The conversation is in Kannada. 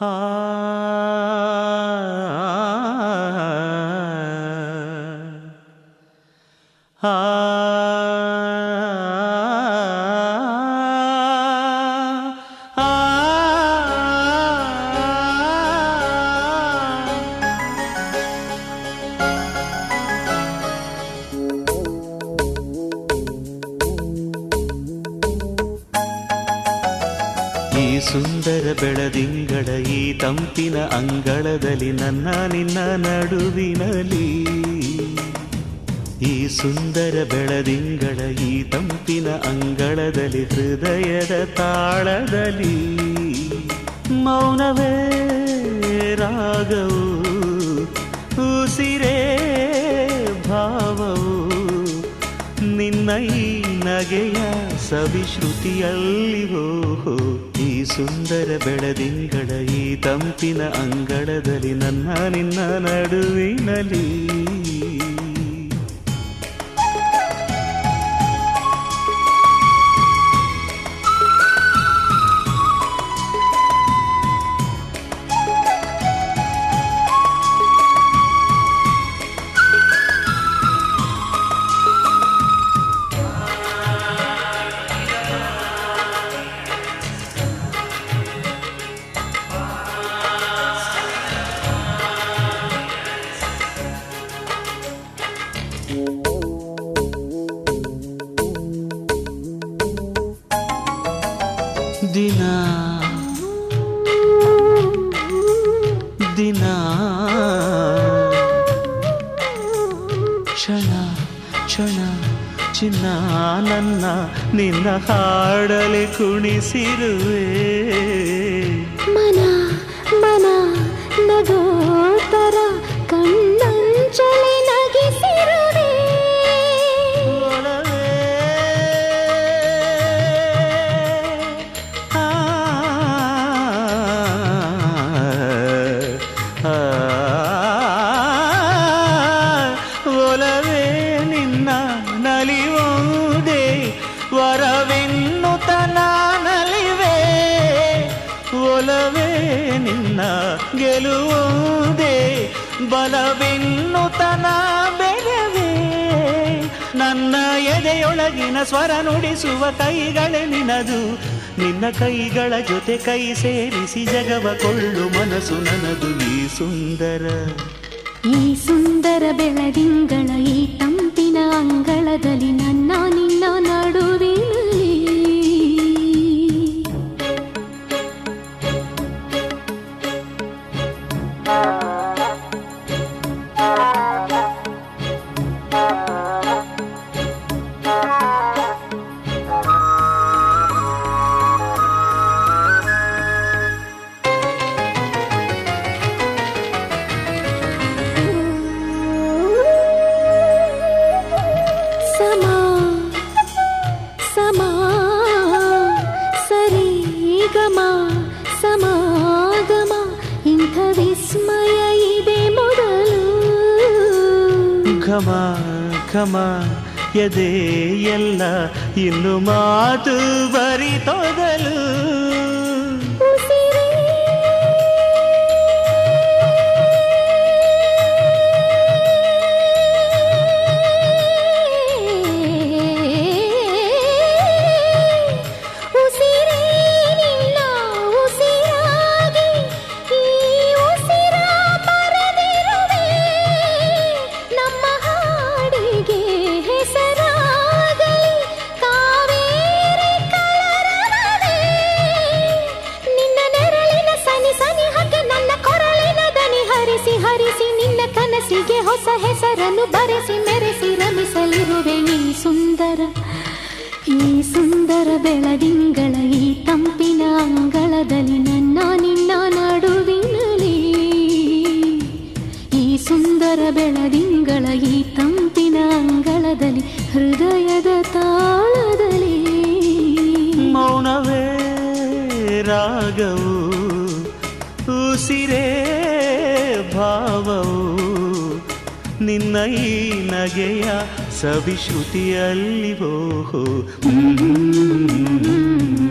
ಆ ಆ ಈ ಸುಂದರ ಬೆಳದಿಂಗಳ ಈ ತಂಪಿನ ಅಂಗಳದಲ್ಲಿ ನನ್ನ ನಿನ್ನ ನಡುವಿನಲ್ಲಿ ಈ ಸುಂದರ ಬೆಳದಿಂಗಳ ಈ ತಂಪಿನ ಅಂಗಳದಲ್ಲಿ ಹೃದಯದ ತಾಳದಲ್ಲಿ ಮೌನವೇ ರಾಗವು ಉಸಿರೇ ಭಾವವು ನಿನ್ನ ಈ ನಗೆಯ ಸವಿಶ್ರುತಿಯಲ್ಲಿ ಓಹೋ ಈ ಸುಂದರ ಬೆಳದಿಂಗಳ ಈ ತಂಪಿನ ಅಂಗಳದಲ್ಲಿ ನನ್ನ ನಿನ್ನ ನಡುವಿನಲ್ಲಿ ದಿನ ದಿನ ಕ್ಷಣ ಕ್ಷಣ ಚಿನ್ನ ನನ್ನ ನಿನ್ನ ಹಾಡಲಿ ಕುಣಿಸಿರುವೆ ಮನ ಮನ ನಗೋತರ ಕಣ್ಣಂಚಲಿ ನಗಿಸಿರುವೆ ಒಲವೇ. ಆ, ಆ, ಒಲವೇ ನಿನ್ನ ನಲಿಯುವುದೇ ವರವೆನ್ನುತ್ತ ನಲಿವೆ ಒಲವೇ ನಿನ್ನ ಗೆಲುವುದೇ ಬಲವೆನ್ನುತನ ಬೆರವೇ ನನ್ನ ಎದೆಯೊಳಗಿನ ಸ್ವರ ನುಡಿಸುವ ಕೈಗಳೇ ನಿನದು ನಿನ್ನ ಕೈಗಳ ಜೊತೆ ಕೈ ಸೇರಿಸಿ ಜಗವ ಕೊಳ್ಳು ಮನಸ್ಸು ನನದು ಈ ಸುಂದರ ಈ ಸುಂದರ ಬೆಳದಿಂಗಳ ಈ ತಂಪಿನ ಅಂಗಳದಲ್ಲಿ ನನ್ನ ನಿನ್ನ ನಡುವಿನಲ್ಲಿ ಸಮ ಸಮ ಸರಿ ಗಮ ಸಮಾಗಮ ಇಂಥ ವಿಸ್ಮಯ ಇದೆ ಮೊದಲು ಘಮ ಘಮ ಎದೆ ಎಲ್ಲ ಇನ್ನು ಮಾತು ಬರಿತೊದಲು ಉಸಿರೇ ಉಸಿರೇ ನಿನ್ನ ಉಸಿರಾಗಿ ಈ ಉಸಿರ ಬರೆದಿರುವೆ ನಮ್ಮ ಹಾಡಿಗೆ ಹೆಸರಾಗಲಿ ಕಾವೇರಿ ಕಲರವವೇ ನಿನ್ನ ನೆರಳಿನ ಸನಿ ಸನಿ ಹಾಗೆ ನನ್ನ ಕೊರಳಿನ ದನಿ ಹರಿಸಿ ಹರಿಸಿ ನಿನ್ನ ಕನಸಿಗೆ ಹೊಸ ಹೆಸರನ್ನು ಬರೆಸಿ ಮೆರೆಸಿ ರಮಿಸಲಿರುವೆ ಈ ಸುಂದರ ಈ ಸುಂದರ ಬೆಳದಿಂಗಳ ಈ ತಂಪಿನ ಅಂಗಳದಲ್ಲಿ ನನ್ನ ನಿನ್ನ ನಡುವಿನಲ್ಲಿ ಈ ಸುಂದರ ಬೆಳದಿಂಗಳ ಈ ತಂಪಿನ ಅಂಗಳದಲ್ಲಿ ಹೃದಯದ ತಾಳದಲ್ಲಿ ಮೌನವೇ ರಾಗವು ಉಸಿರೇ ಭಾವವು ನಿನ್ನ ಈ ನಗೆಯ ಸವಿಶ್ರುತಿಯಲ್ಲಿ ಓಹೋ ಹ್ಮ್.